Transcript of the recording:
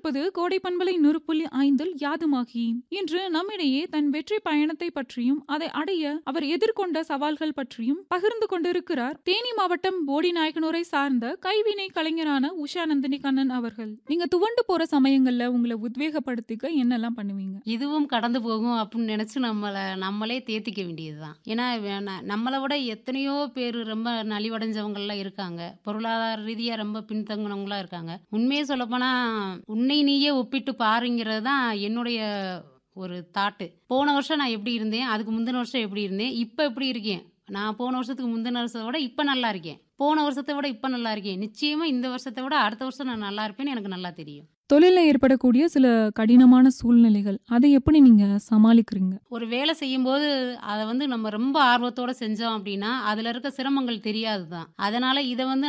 கொண்டிருப்பது கோடை பண்பலை நூறு புள்ளி ஐந்தில் யாதுமாகி இன்று நம்மிடையே தன் வெற்றி பயணத்தை பற்றியும் அதை அடைய அவர் எதிர்கொண்ட சவால்கள் பற்றியும் பகிர்ந்து கொண்டிருக்கிறார் தேனி மாவட்டம் போடி நாயக்கனூரை சார்ந்த கைவினை கலைஞரான உஷா நந்தினி கண்ணன் அவர்கள் நீங்க துவண்டு போற சமயங்கள்ல உங்களை உத்வேகப்படுத்திக்க என்னெல்லாம் பண்ணுவீங்க இதுவும் கடந்து போகும் அப்படின்னு நினச்சி நம்மளை நம்மளே தேத்திக்க வேண்டியதுதான் ஏன்னா வேணா- நம்மளை விட எத்தனையோ பேர் ரொம்ப நலிவடைஞ்சவங்கலாம் இருக்காங்க பொருளாதார ரீதியாக ரொம்ப பின்தங்கினவங்களாம் இருக்காங்க உண்மையை சொல்லப்போனால் உன்னை நீயே ஒப்பிட்டு பாருங்கிறது தான் என்னுடைய ஒரு தாட்டு போன வருஷம் நான் எப்படி இருந்தேன் அதுக்கு முந்தின வருஷம் எப்படி இருந்தேன் இப்போ எப்படி இருக்கேன் நான் போன வருஷத்துக்கு முந்தின வருஷத்தை விட இப்போ நல்லா இருக்கேன் போன வருஷத்தை விட இப்போ நல்லா இருக்கேன் நிச்சயமாக இந்த வருஷத்தை விட அடுத்த வருஷம் நான் நல்லா இருப்பேன்னு எனக்கு நல்லா தெரியும் தொழில ஏற்படக்கூடிய சில கடினமான சூழ்நிலைகள் அதை எப்படி நீங்க சமாளிக்கிறீங்க ஒரு வேலை செய்யும்போது அதை வந்து நம்ம ரொம்ப ஆர்வத்தோட செஞ்சோம் அப்படின்னா அதில் இருக்க சிரமங்கள் தெரியாது தான் அதனால இதை வந்து